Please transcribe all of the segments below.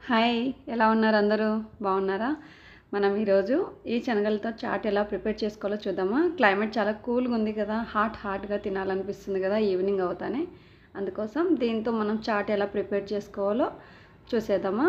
hi ఎలా ఉన్నారు అందరూ బాగున్నారా మనం ఈరోజు ఈ శనగలతో చాట్ ఎలా ప్రిపేర్ చేసుకోవాలో చూద్దామా క్లైమేట్ చాలా కూల్గా ఉంది కదా హాట్ హాట్గా తినాలనిపిస్తుంది కదా ఈవినింగ్ అవుతానే అందుకోసం దీంతో మనం చాట్ ఎలా ప్రిపేర్ చేసుకోవాలో చూసేద్దామా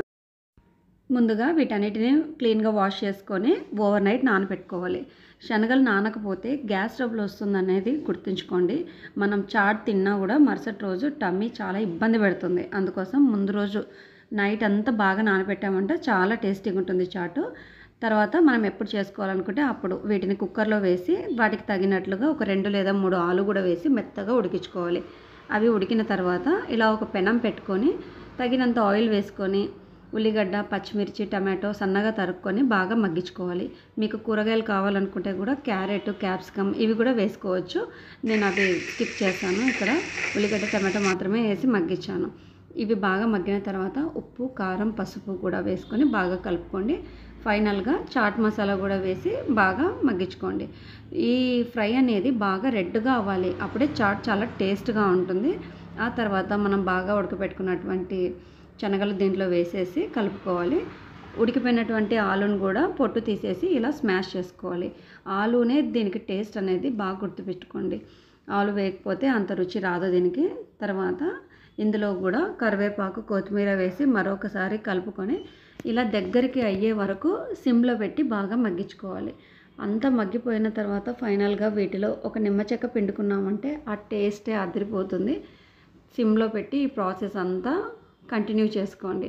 ముందుగా వీటన్నిటిని క్లీన్గా వాష్ చేసుకొని ఓవర్ నైట్ నానబెట్టుకోవాలి శనగలు నానకపోతే గ్యాస్ ట్రబుల్ వస్తుంది అనేది గుర్తుంచుకోండి మనం చాట్ తిన్నా కూడా మరుసటి రోజు టమ్మీ చాలా ఇబ్బంది పెడుతుంది అందుకోసం ముందు రోజు నైట్ అంతా బాగా నానబెట్టామంటే చాలా టేస్టీగా ఉంటుంది చాటు తర్వాత మనం ఎప్పుడు చేసుకోవాలనుకుంటే అప్పుడు వీటిని కుక్కర్లో వేసి వాటికి తగినట్లుగా ఒక రెండు లేదా మూడు ఆలు కూడా వేసి మెత్తగా ఉడికించుకోవాలి అవి ఉడికిన తర్వాత ఇలా ఒక పెనం పెట్టుకొని తగినంత ఆయిల్ వేసుకొని ఉల్లిగడ్డ పచ్చిమిర్చి టమాటో సన్నగా తరుక్కొని బాగా మగ్గించుకోవాలి మీకు కూరగాయలు కావాలనుకుంటే కూడా క్యారెట్ క్యాప్సికమ్ ఇవి కూడా వేసుకోవచ్చు నేను అవి స్కిప్ చేశాను ఇక్కడ ఉల్లిగడ్డ టమాటో మాత్రమే వేసి మగ్గించాను ఇవి బాగా మగ్గిన తర్వాత ఉప్పు కారం పసుపు కూడా వేసుకొని బాగా కలుపుకోండి ఫైనల్గా చాట్ మసాలా కూడా వేసి బాగా మగ్గించుకోండి ఈ ఫ్రై అనేది బాగా రెడ్గా అవ్వాలి అప్పుడే చాట్ చాలా టేస్ట్గా ఉంటుంది ఆ తర్వాత మనం బాగా ఉడకపెట్టుకున్నటువంటి శనగలు దీంట్లో వేసేసి కలుపుకోవాలి ఉడికిపోయినటువంటి ఆలుని కూడా పొట్టు తీసేసి ఇలా స్మాష్ చేసుకోవాలి ఆలునే దీనికి టేస్ట్ అనేది బాగా గుర్తుపెట్టుకోండి ఆలు వేయకపోతే అంత రుచి రాదు దీనికి తర్వాత ఇందులో కూడా కరివేపాకు కొత్తిమీర వేసి మరొకసారి కలుపుకొని ఇలా దగ్గరికి అయ్యే వరకు సిమ్లో పెట్టి బాగా మగ్గించుకోవాలి అంతా మగ్గిపోయిన తర్వాత ఫైనల్గా వీటిలో ఒక నిమ్మ చెక్క పిండుకున్నామంటే ఆ టేస్టే అదిరిపోతుంది సిమ్లో పెట్టి ఈ ప్రాసెస్ అంతా కంటిన్యూ చేసుకోండి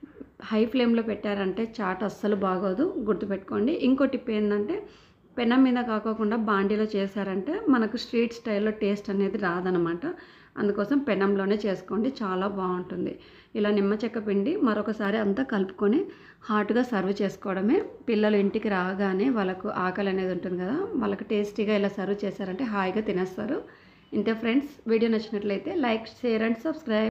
హై ఫ్లేమ్లో పెట్టారంటే చాట్ అస్సలు బాగోదు గుర్తుపెట్టుకోండి ఇంకో టిప్ ఏంటంటే పెనం మీద కాకోకుండా బాండీలో చేశారంటే మనకు స్ట్రీట్ స్టైల్లో టేస్ట్ అనేది రాదనమాట అందుకోసం పెనంలోనే చేసుకోండి చాలా బాగుంటుంది ఇలా నిమ్మ చెక్క పిండి మరొకసారి అంతా కలుపుకొని హాట్గా సర్వ్ చేసుకోవడమే పిల్లలు ఇంటికి రాగానే వాళ్ళకు ఆకలి అనేది ఉంటుంది కదా వాళ్ళకి టేస్టీగా ఇలా సర్వ్ చేశారంటే హాయిగా తినేస్తారు ఇంతే ఫ్రెండ్స్ వీడియో నచ్చినట్లయితే లైక్ షేర్ అండ్ సబ్స్క్రైబ్